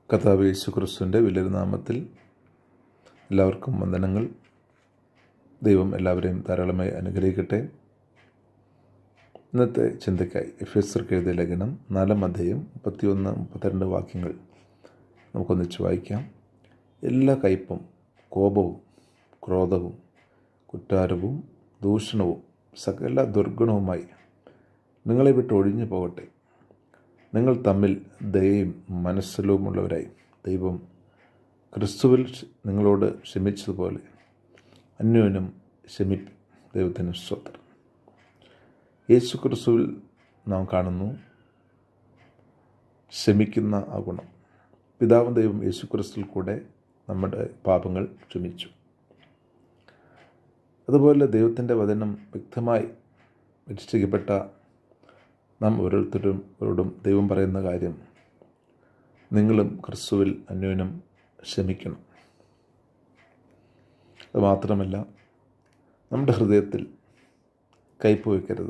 കർത്താവ് യേശു ക്രിസ്തുവിൻ്റെ വലിയൊരു നാമത്തിൽ എല്ലാവർക്കും വന്ദനങ്ങൾ ദൈവം എല്ലാവരെയും ധാരാളമായി അനുഗ്രഹിക്കട്ടെ ഇന്നത്തെ ചിന്തയ്ക്കായി എഫ് എസ് എഴുതിയ ലേഖനം നാലാം അധ്യായം മുപ്പത്തിയൊന്ന് മുപ്പത്തിരണ്ട് വാക്യങ്ങൾ നമുക്കൊന്നിച്ച് വായിക്കാം എല്ലാ കയ്പും കോപവും ക്രോധവും കുറ്റാരവും ദൂഷണവും സകല ദുർഗുണവുമായി നിങ്ങളെ വിട്ട് ഒഴിഞ്ഞു പോകട്ടെ നിങ്ങൾ തമ്മിൽ ദയയും മനസ്സലവുമുള്ളവരായി ദൈവം ക്രിസ്തുവിൽ നിങ്ങളോട് ക്ഷമിച്ചതുപോലെ അന്യോന്യം ക്ഷമിപ്പ് ദൈവത്തിന് സ്വത്രം യേശു ക്രിസ്തുവിൽ നാം കാണുന്നു ക്ഷമിക്കുന്ന ആ ഗുണം പിതാവും ദൈവം യേശു ക്രിസ്തുവിൽ കൂടെ നമ്മുടെ പാപങ്ങൾ ക്ഷമിച്ചു അതുപോലെ ദൈവത്തിൻ്റെ വചനം വ്യക്തമായി രക്ഷിക്കപ്പെട്ട നാം ഓരോരുത്തരോടും ദൈവം പറയുന്ന കാര്യം നിങ്ങളും ക്രിസ്തുവിൽ അന്യോന്യം ക്ഷമിക്കണം അത് മാത്രമല്ല നമ്മുടെ ഹൃദയത്തിൽ കയ്പ് വയ്ക്കരുത്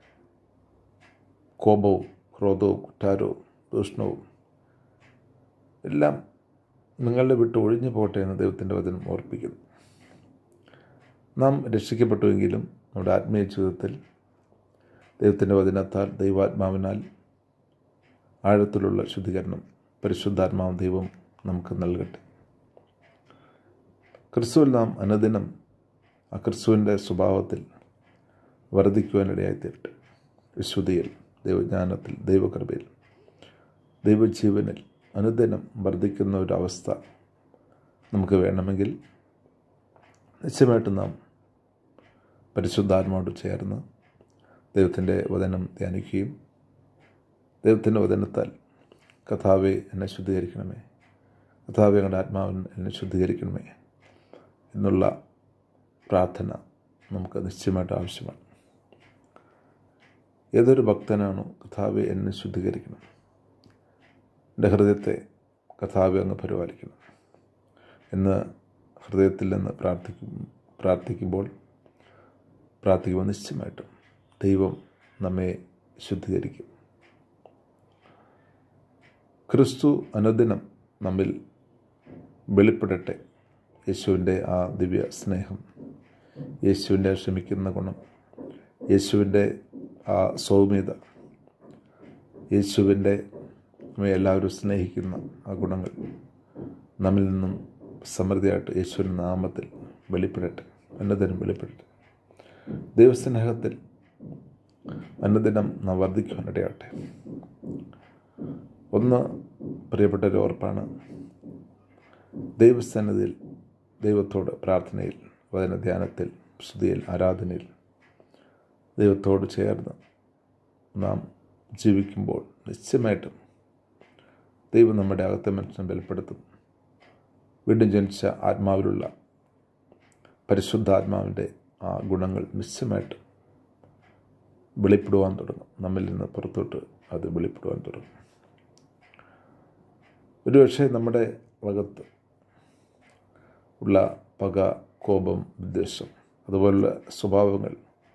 കോപവും ക്രോധവും കുറ്റാരവും ദൂഷണവും എല്ലാം നിങ്ങളുടെ വിട്ട് ഒഴിഞ്ഞു പോട്ടെ എന്ന് ദൈവത്തിൻ്റെ വചനം ഓർപ്പിക്കുന്നു നാം രക്ഷിക്കപ്പെട്ടുവെങ്കിലും നമ്മുടെ ആത്മീയ ജീവിതത്തിൽ ദൈവത്തിൻ്റെ വചനത്താൽ ദൈവാത്മാവിനാൽ ആഴത്തിലുള്ള ശുദ്ധീകരണം പരിശുദ്ധാത്മാവ് ദൈവം നമുക്ക് നൽകട്ടെ ക്രിസ്തുവിൽ നാം അനുദിനം ആ ക്രിസ്തുവിൻ്റെ സ്വഭാവത്തിൽ വർദ്ധിക്കുവാനിടയായിത്തീരട്ടെ വിശുദ്ധിയിൽ ദൈവജ്ഞാനത്തിൽ ദൈവകൃപയിൽ ദൈവജീവനിൽ അനുദിനം വർദ്ധിക്കുന്ന ഒരവസ്ഥ നമുക്ക് വേണമെങ്കിൽ നിശ്ചയമായിട്ടും നാം പരിശുദ്ധാത്മാവോട് ചേർന്ന് ദൈവത്തിൻ്റെ വചനം ധ്യാനിക്കുകയും ദൈവത്തിൻ്റെ വചനത്താൽ കഥാവെ എന്നെ ശുദ്ധീകരിക്കണമേ കഥാവെ ഞങ്ങളുടെ ആത്മാവിന് എന്നെ ശുദ്ധീകരിക്കണമേ എന്നുള്ള പ്രാർത്ഥന നമുക്ക് നിശ്ചയമായിട്ട് ആവശ്യമാണ് ഏതൊരു ഭക്തനാണോ കഥാവെ എന്നെ ശുദ്ധീകരിക്കണം എൻ്റെ ഹൃദയത്തെ കഥാവെ അങ്ങ് പരിപാലിക്കണം എന്ന് ഹൃദയത്തിൽ നിന്ന് പ്രാർത്ഥിക്കും പ്രാർത്ഥിക്കുമ്പോൾ പ്രാർത്ഥിക്കുമ്പോൾ നിശ്ചയമായിട്ടും ദൈവം നമ്മെ ശുദ്ധീകരിക്കും ക്രിസ്തു അനുദിനം നമ്മിൽ വെളിപ്പെടട്ടെ യേശുവിൻ്റെ ആ ദിവ്യ സ്നേഹം യേശുവിൻ്റെ ക്ഷമിക്കുന്ന ഗുണം യേശുവിൻ്റെ ആ സൗമ്യത യേശുവിൻ്റെ നമ്മെ എല്ലാവരും സ്നേഹിക്കുന്ന ആ ഗുണങ്ങൾ നമ്മിൽ നിന്നും സമൃദ്ധിയായിട്ട് യേശുവിൻ്റെ നാമത്തിൽ വെളിപ്പെടട്ടെ അനുദിനം വെളിപ്പെടട്ടെ ദൈവസ്നേഹത്തിൽ അനുദിനം നാം വർദ്ധിക്കുവാനിടയാട്ടെ ഒന്ന് പ്രിയപ്പെട്ട ഒരു ഓർപ്പാണ് ദൈവസന്നിധിയിൽ ദൈവത്തോട് പ്രാർത്ഥനയിൽ വചന ധ്യാനത്തിൽ സ്തുതിയിൽ ആരാധനയിൽ ദൈവത്തോട് ചേർന്ന് നാം ജീവിക്കുമ്പോൾ നിശ്ചയമായിട്ടും ദൈവം നമ്മുടെ അകത്തെ മനുഷ്യനെ ബലപ്പെടുത്തും വീണ്ടും ജനിച്ച ആത്മാവിലുള്ള പരിശുദ്ധാത്മാവിൻ്റെ ആ ഗുണങ്ങൾ നിശ്ചയമായിട്ടും വെളിപ്പെടുവാൻ തുടങ്ങും നമ്മിൽ നിന്ന് പുറത്തോട്ട് അത് വെളിപ്പെടുവാൻ തുടങ്ങും ഒരുപക്ഷെ നമ്മുടെ അകത്ത് ഉള്ള പക കോപം വിദ്വേഷം അതുപോലുള്ള സ്വഭാവങ്ങൾ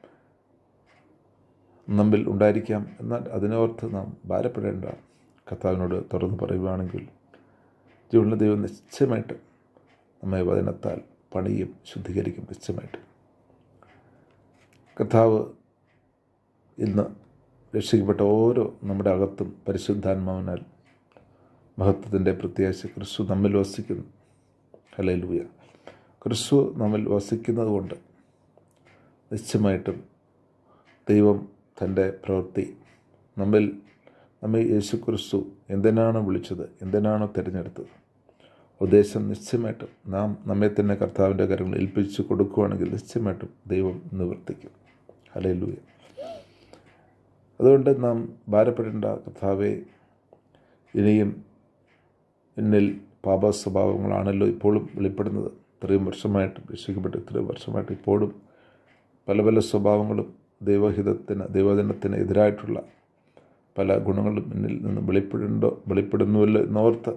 നമ്മിൽ ഉണ്ടായിരിക്കാം എന്നാൽ അതിനോർത്ത് നാം ഭാരപ്പെടേണ്ട കർത്താവിനോട് തുറന്നു പറയുകയാണെങ്കിൽ ജീവനുള്ള ദൈവം നിശ്ചയമായിട്ട് നമ്മെ വചനത്താൽ പണിയും ശുദ്ധീകരിക്കും നിശ്ചയമായിട്ട് കർത്താവ് ഇന്ന് രക്ഷിക്കപ്പെട്ട ഓരോ നമ്മുടെ അകത്തും പരിശുദ്ധാത്മാവിനാൽ മഹത്വത്തിൻ്റെ പ്രത്യാശ ക്രിസ്തു നമ്മിൽ വസിക്കുന്നു ഹലയിലൂയ ക്രിസ്തു നമ്മിൽ വസിക്കുന്നത് കൊണ്ട് നിശ്ചയമായിട്ടും ദൈവം തൻ്റെ പ്രവൃത്തി നമ്മിൽ നമ്മെ യേശു ക്രിസ്തു എന്തിനാണ് വിളിച്ചത് എന്തിനാണോ തിരഞ്ഞെടുത്തത് ഉദ്ദേശം നിശ്ചയമായിട്ടും നാം നമ്മെ തന്നെ കർത്താവിൻ്റെ കാര്യങ്ങൾ ഏൽപ്പിച്ചു കൊടുക്കുകയാണെങ്കിൽ നിശ്ചയമായിട്ടും ദൈവം നിവർത്തിക്കും ഹലയിലൂയ അതുകൊണ്ട് നാം ഭാരപ്പെടേണ്ട കർത്താവെ ഇനിയും എന്നിൽ പാപ സ്വഭാവങ്ങളാണല്ലോ ഇപ്പോഴും വെളിപ്പെടുന്നത് ഇത്രയും വർഷമായിട്ട് രക്ഷിക്കപ്പെട്ട് ഇത്രയും വർഷമായിട്ട് ഇപ്പോഴും പല പല സ്വഭാവങ്ങളും ദൈവഹിതത്തിന് ദൈവജനത്തിന് എതിരായിട്ടുള്ള പല ഗുണങ്ങളും എന്നിൽ നിന്ന് വെളിപ്പെടുണ്ടോ വെളിപ്പെടുന്നുവല്ലോ എന്നോർത്ത്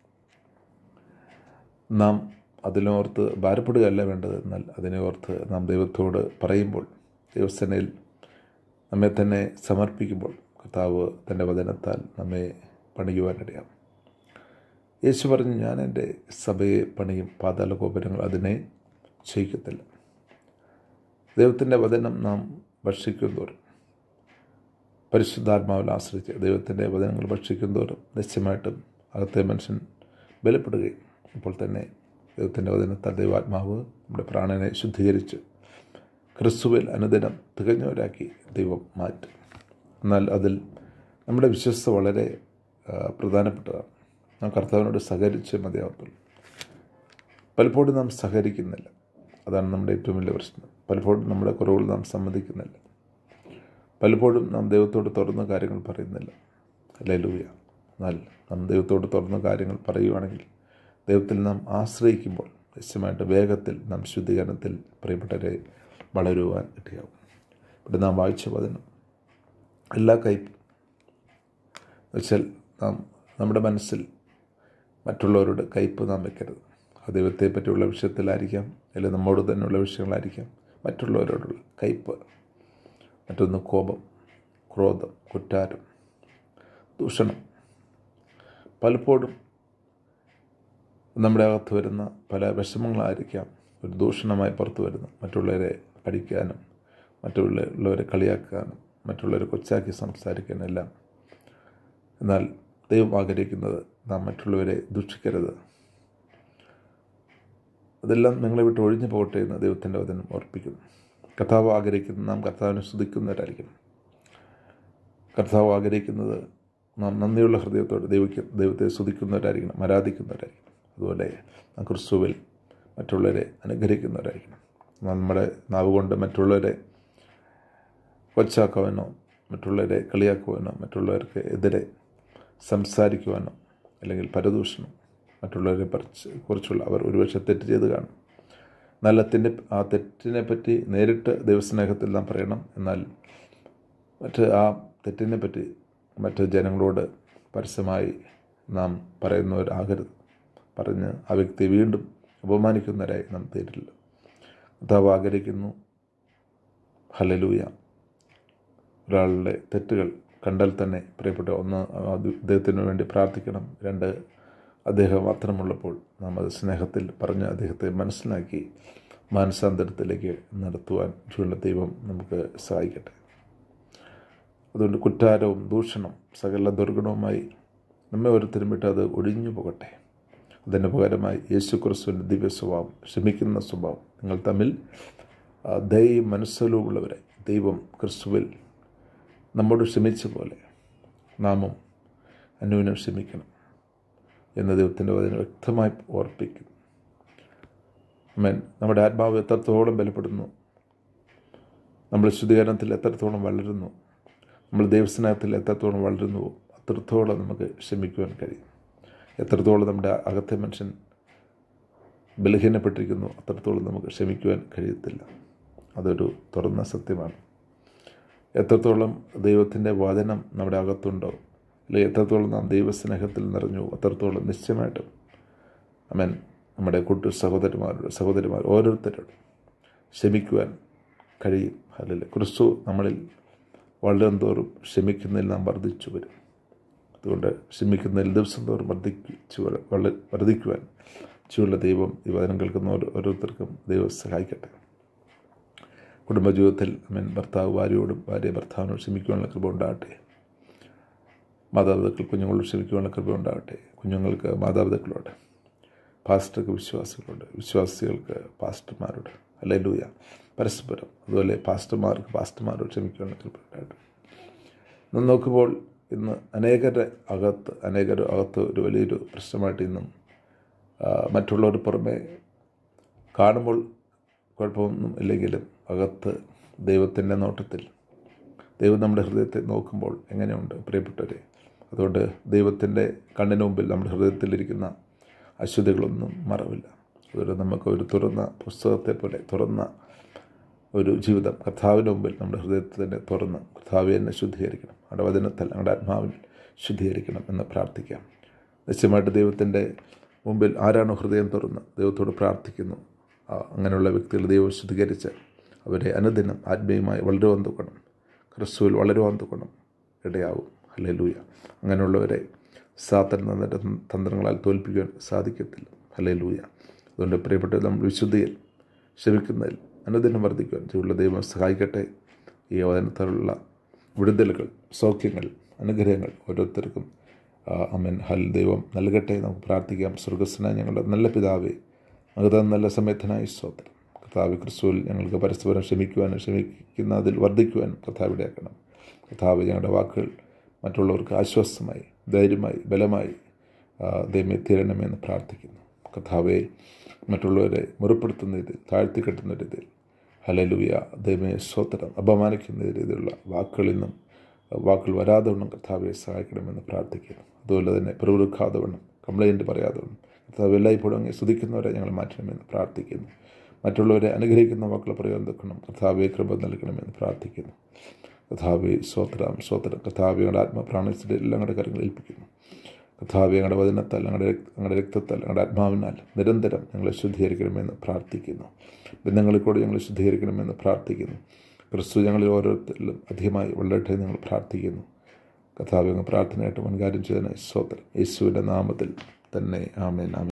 നാം അതിനോർത്ത് ഭാരപ്പെടുകയല്ല വേണ്ടത് എന്നാൽ അതിനെ ഓർത്ത് നാം ദൈവത്തോട് പറയുമ്പോൾ ദൈവസേനയിൽ നമ്മെ തന്നെ സമർപ്പിക്കുമ്പോൾ കർത്താവ് തൻ്റെ വചനത്താൽ നമ്മെ പണിയുവാനിടയാം യേശു പറഞ്ഞു ഞാൻ എൻ്റെ സഭയെ പണിയും പാതാള ഗോപുരങ്ങൾ അതിനെ ചെയ്യിക്കത്തില്ല ദൈവത്തിൻ്റെ വചനം നാം ഭക്ഷിക്കും തോറും പരിശുദ്ധാത്മാവിൽ ആശ്രയിച്ച് ദൈവത്തിൻ്റെ വചനങ്ങൾ ഭക്ഷിക്കും തോറും നിശ്ചയമായിട്ടും അകത്തെ മനുഷ്യൻ ബലപ്പെടുകയും ഇപ്പോൾ തന്നെ ദൈവത്തിൻ്റെ വചനത്താൽ ദൈവാത്മാവ് നമ്മുടെ പ്രാണനെ ശുദ്ധീകരിച്ച് ക്രിസ്തുവിൽ അനുദിനം തികഞ്ഞവരാക്കി ദൈവം മാറ്റും എന്നാൽ അതിൽ നമ്മുടെ വിശ്വസ്ത വളരെ ആ, പ്രധാനപ്പെട്ടതാണ് നാം കർത്താവിനോട് സഹകരിച്ച് മതിയാവത്തുള്ളൂ പലപ്പോഴും നാം സഹകരിക്കുന്നില്ല അതാണ് നമ്മുടെ ഏറ്റവും വലിയ പ്രശ്നം പലപ്പോഴും നമ്മുടെ കുറവുകൾ നാം സമ്മതിക്കുന്നില്ല പലപ്പോഴും നാം ദൈവത്തോട് തുറന്ന കാര്യങ്ങൾ പറയുന്നില്ല അല്ലേ ലൂയ എന്നാൽ നാം ദൈവത്തോട് തുറന്ന കാര്യങ്ങൾ പറയുവാണെങ്കിൽ ദൈവത്തിൽ നാം ആശ്രയിക്കുമ്പോൾ നിശ്ചയമായിട്ട് വേഗത്തിൽ നാം ശുദ്ധീകരണത്തിൽ പ്രിയപ്പെട്ടവരെ വളരുവാൻ ഇടയാവും ഇവിടെ നാം വായിച്ച വചനം എല്ലാ കയ്പും വെച്ചാൽ നാം നമ്മുടെ മനസ്സിൽ മറ്റുള്ളവരുടെ കയ്പ് നാം വെക്കരുത് അത് ദൈവത്തെ പറ്റിയുള്ള വിഷയത്തിലായിരിക്കാം അല്ലെങ്കിൽ നമ്മോട് തന്നെയുള്ള വിഷയങ്ങളായിരിക്കാം മറ്റുള്ളവരോടുള്ള കയ്പ് മറ്റൊന്ന് കോപം ക്രോധം കുറ്റാരം ദൂഷണം പലപ്പോഴും നമ്മുടെ അകത്ത് വരുന്ന പല വിഷമങ്ങളായിരിക്കാം ഒരു ദൂഷണമായി പുറത്തു വരുന്ന മറ്റുള്ളവരെ പഠിക്കാനും മറ്റുള്ളവരെ കളിയാക്കാനും മറ്റുള്ളവരെ കൊച്ചാക്കി സംസാരിക്കാനും എല്ലാം എന്നാൽ ദൈവം ആഗ്രഹിക്കുന്നത് നാം മറ്റുള്ളവരെ ദുഷിക്കരുത് അതെല്ലാം നിങ്ങളെ വിട്ട് ഒഴിഞ്ഞു പോകട്ടെ എന്ന് ദൈവത്തിൻ്റെ വചനം ഓർപ്പിക്കുന്നു കർത്താവ് ആഗ്രഹിക്കുന്നത് നാം കർത്താവിനെ സ്തുതിക്കുന്നവരായിരിക്കണം കർത്താവ് ആഗ്രഹിക്കുന്നത് നാം നന്ദിയുള്ള ഹൃദയത്തോടെ ദൈവയ്ക്ക് ദൈവത്തെ സ്തുതിക്കുന്നവരായിരിക്കണം ആരാധിക്കുന്നവരായിരിക്കണം അതുപോലെ നാം ക്രിസ്തുവിൽ മറ്റുള്ളവരെ അനുഗ്രഹിക്കുന്നവരായിരിക്കണം നമ്മുടെ നാവ് കൊണ്ട് മറ്റുള്ളവരെ കൊച്ചാക്കുവാനോ മറ്റുള്ളവരെ കളിയാക്കുവാനോ മറ്റുള്ളവർക്ക് എതിരെ സംസാരിക്കുവാനോ അല്ലെങ്കിൽ പരദൂഷണം മറ്റുള്ളവരെ പറിച്ച് കുറിച്ചുള്ള അവർ ഒരുപക്ഷെ തെറ്റ് ചെയ്ത് കാണും എന്നാൽ അതിൻ്റെ ആ തെറ്റിനെ പറ്റി നേരിട്ട് ദൈവസ്നേഹത്തിൽ നാം പറയണം എന്നാൽ മറ്റ് ആ തെറ്റിനെ പറ്റി മറ്റ് ജനങ്ങളോട് പരസ്യമായി നാം പറയുന്നവരാകരുത് പറഞ്ഞ് ആ വ്യക്തിയെ വീണ്ടും അപമാനിക്കുന്നവരായി നാം തീരില്ല കർത്താവ് ആഗ്രഹിക്കുന്നു ഹലലൂയ ഒരാളുടെ തെറ്റുകൾ കണ്ടാൽ തന്നെ പ്രിയപ്പെട്ട ഒന്ന് അദ്ദേഹത്തിന് വേണ്ടി പ്രാർത്ഥിക്കണം രണ്ട് അദ്ദേഹം മാത്രമുള്ളപ്പോൾ നാം അത് സ്നേഹത്തിൽ പറഞ്ഞ് അദ്ദേഹത്തെ മനസ്സിലാക്കി മാനസാന്തരത്തിലേക്ക് നടത്തുവാൻ ചുള്ള ദൈവം നമുക്ക് സഹായിക്കട്ടെ അതുകൊണ്ട് കുറ്റാരവും ദൂഷണം സകല ദുർഗുണവുമായി നമ്മെ ഓരോരുത്തരും വിട്ട് അത് ഒഴിഞ്ഞു പോകട്ടെ അതിന് പകരമായി യേശു ക്രിസ്തുവിൻ്റെ ദിവ്യ സ്വഭാവം ക്ഷമിക്കുന്ന സ്വഭാവം നിങ്ങൾ തമ്മിൽ ആ, ദയയും മനസ്സലുമുള്ളവരെ ദൈവം ക്രിസ്തുവിൽ നമ്മോട് ക്ഷമിച്ച പോലെ നാമും അന്യൂനം ക്ഷമിക്കണം എന്ന് ദൈവത്തിൻ്റെ വചനം വ്യക്തമായി ഓർപ്പിക്കുന്നു അമേൻ നമ്മുടെ ആത്മാവ് എത്രത്തോളം ബലപ്പെടുന്നു നമ്മൾ ശുദ്ധീകരണത്തിൽ എത്രത്തോളം വളരുന്നു നമ്മൾ ദൈവസ്നേഹത്തിൽ എത്രത്തോളം വളരുന്നുവോ അത്രത്തോളം നമുക്ക് ക്ഷമിക്കുവാൻ കഴിയും എത്രത്തോളം നമ്മുടെ അകത്തെ മനുഷ്യൻ ബലഹീനപ്പെട്ടിരിക്കുന്നു അത്രത്തോളം നമുക്ക് ക്ഷമിക്കുവാൻ കഴിയത്തില്ല അതൊരു തുറന്ന സത്യമാണ് എത്രത്തോളം ദൈവത്തിൻ്റെ വചനം നമ്മുടെ അകത്തുണ്ടോ അല്ലെങ്കിൽ എത്രത്തോളം നാം ദൈവസ്നേഹത്തിൽ നിറഞ്ഞു അത്രത്തോളം നിശ്ചയമായിട്ടും അമേൻ നമ്മുടെ കൂട്ടു സഹോദരന്മാരോട് സഹോദരിമാർ ഓരോരുത്തരോടും ക്ഷമിക്കുവാൻ കഴിയും അല്ലെങ്കിൽ ക്രിസ്തു നമ്മളിൽ വളരും തോറും ക്ഷമിക്കുന്നതിൽ നാം വർദ്ധിച്ചു വരും അതുകൊണ്ട് ക്ഷമിക്കുന്നതിൽ ദിവസം തോറും വർദ്ധിച്ചു വര- വള- വർദ്ധിക്കുവാൻ ചുള്ള ദൈവം ഈ വചനം കേൾക്കുന്ന ഓരോ- ഓരോരുത്തർക്കും ദൈവം സഹായിക്കട്ടെ കുടുംബജീവിതത്തിൽ അമ്മൻ ഭർത്താവ് ഭാര്യയോടും ഭാര്യ ഭർത്താവിനോട് ക്ഷമിക്കുവാനുള്ള കൃപ ഉണ്ടാകട്ടെ മാതാപിതാക്കൾ കുഞ്ഞുങ്ങളോട് ക്ഷമിക്കുവാനുള്ള കൃപ ഉണ്ടാകട്ടെ കുഞ്ഞുങ്ങൾക്ക് മാതാപിതാക്കളോട് പാസ്റ്റർക്ക് വിശ്വാസികളോട് വിശ്വാസികൾക്ക് പാസ്റ്റർമാരോട് അല്ലെ ലൂയ പരസ്പരം അതുപോലെ പാസ്റ്റർമാർക്ക് പാസ്റ്റർമാരോട് ക്ഷമിക്കുവാനുള്ള കൃപ ഉണ്ടാകട്ടെ ഇന്ന് നോക്കുമ്പോൾ ഇന്ന് അനേകരുടെ അകത്ത് അനേകരുടെ അകത്ത് ഒരു വലിയൊരു പ്രശ്നമായിട്ട് ഇന്നും ആ, മറ്റുള്ളവർ പുറമെ കാണുമ്പോൾ കുഴപ്പമൊന്നും ഇല്ലെങ്കിലും അകത്ത് ദൈവത്തിൻ്റെ നോട്ടത്തിൽ ദൈവം നമ്മുടെ ഹൃദയത്തെ നോക്കുമ്പോൾ എങ്ങനെയുണ്ട് പ്രിയപ്പെട്ടവരെ അതുകൊണ്ട് ദൈവത്തിൻ്റെ കണ്ണിന് മുമ്പിൽ നമ്മുടെ ഹൃദയത്തിലിരിക്കുന്ന അശുദ്ധികളൊന്നും മറവില്ല അതുകൊണ്ട് നമുക്ക് ഒരു തുറന്ന പുസ്തകത്തെ പോലെ തുറന്ന ഒരു ജീവിതം കർത്താവിന് മുമ്പിൽ നമ്മുടെ ഹൃദയത്തെ തന്നെ തുറന്ന് കർത്താവെ എന്നെ ശുദ്ധീകരിക്കണം അവിടെ വചനത്താൽ ഞങ്ങളുടെ ആത്മാവിൽ ശുദ്ധീകരിക്കണം എന്ന് പ്രാർത്ഥിക്കാം നിശ്ചയമായിട്ട് ദൈവത്തിൻ്റെ മുമ്പിൽ ആരാണോ ഹൃദയം തുറന്ന് ദൈവത്തോട് പ്രാർത്ഥിക്കുന്നു ആ, അങ്ങനെയുള്ള വ്യക്തികൾ ദൈവം ശുദ്ധീകരിച്ച് അവരെ അനുദിനം ആത്മീയമായി വളരുവാൻ തുക്കണം ക്രിസ്തുവിൽ വളരുവാൻ തുക്കണം ഇടയാവും അല്ലെ ലൂയ അങ്ങനെയുള്ളവരെ സാത്തൻ തന്നിട്ട് തന്ത്രങ്ങളാൽ തോൽപ്പിക്കാൻ സാധിക്കത്തില്ല ഹലേ ലൂയ അതുകൊണ്ട് പ്രിയപ്പെട്ട നമ്മൾ വിശുദ്ധിയിൽ ക്ഷമിക്കുന്നതിൽ അനുദിനം വർദ്ധിക്കുവാൻ ജീവിതമുള്ള ദൈവം സഹായിക്കട്ടെ ഈ വചനത്തിലുള്ള വിടുതലുകൾ സൗഖ്യങ്ങൾ അനുഗ്രഹങ്ങൾ ഓരോരുത്തർക്കും അമ്മൻ ഹൽ ദൈവം നൽകട്ടെ നമുക്ക് പ്രാർത്ഥിക്കാം സ്വർഗസ്സനായ ഞങ്ങളുടെ നല്ല പിതാവേ നമുക്ക് നല്ല സമയത്തിനായി സ്തോത്രം കഥാവ് ക്രിസ്തുവിൽ ഞങ്ങൾക്ക് പരസ്പരം ക്ഷമിക്കുവാനും ക്ഷമിക്കുന്ന അതിൽ വർദ്ധിക്കുവാനും കഥാവിടെയാക്കണം കഥാവ് ഞങ്ങളുടെ വാക്കുകൾ മറ്റുള്ളവർക്ക് ആശ്വാസമായി ധൈര്യമായി ബലമായി ദൈവമേ തീരണമെന്ന് പ്രാർത്ഥിക്കുന്നു കഥാവെ മറ്റുള്ളവരെ മുറിപ്പെടുത്തുന്ന രീതിയിൽ താഴ്ത്തിക്കെട്ടുന്ന രീതിയിൽ ഹലലുയ ദൈവമേ സ്വതന്ത്രം അപമാനിക്കുന്ന രീതിയിലുള്ള വാക്കുകളിൽ നിന്നും വാക്കുകൾ വരാതെ വണ്ണം കർത്താവെ സഹായിക്കണമെന്ന് പ്രാർത്ഥിക്കുന്നു അതുപോലെ തന്നെ പിറുവിറുക്കാതെ വണ്ണം കംപ്ലൈൻറ്റ് പറയാതെ വണ്ണം കർത്താവ് എല്ലായ്പ്പോഴും അങ്ങനെ സ്തുതിക്കുന്നവരെ ഞങ്ങൾ മാറ്റണമെന്ന് പ്രാർത്ഥിക്കുന്നു മറ്റുള്ളവരെ അനുഗ്രഹിക്കുന്ന വാക്കുകൾ പറയാൻ നിൽക്കണം കർത്താവെ കൃപ നൽകണമെന്ന് പ്രാർത്ഥിക്കുന്നു കഥാവെ സ്വോത്രം സ്വോത്രം കഥാവെ ഞങ്ങളുടെ ആത്മപ്രാണസ്ഥിതി എല്ലാം ഞങ്ങളുടെ കാര്യങ്ങൾ ഏൽപ്പിക്കുന്നു കഥാവെ ഞങ്ങളുടെ വചനത്താൽ ഞങ്ങളുടെ ഞങ്ങളുടെ രക്തത്താൽ ഞങ്ങളുടെ ആത്മാവിനാൽ നിരന്തരം ഞങ്ങളെ ശുദ്ധീകരിക്കണമെന്ന് പ്രാർത്ഥിക്കുന്നു ബന്ധങ്ങളിൽ കൂടെ ഞങ്ങളെ ശുദ്ധീകരിക്കണമെന്ന് പ്രാർത്ഥിക്കുന്നു ക്രിസ്തു ഞങ്ങളിൽ ഓരോരുത്തരിലും അധികമായി വളരട്ടെ ഞങ്ങൾ പ്രാർത്ഥിക്കുന്നു കഥാവ്യങ്ങൾ പ്രാർത്ഥനയായിട്ട് മുൻകാര്യം ചെയ്തതിന് സ്വോത്രം യേശുവിൻ്റെ നാമത്തിൽ തന്നെ ആമേൻ ആമേൻ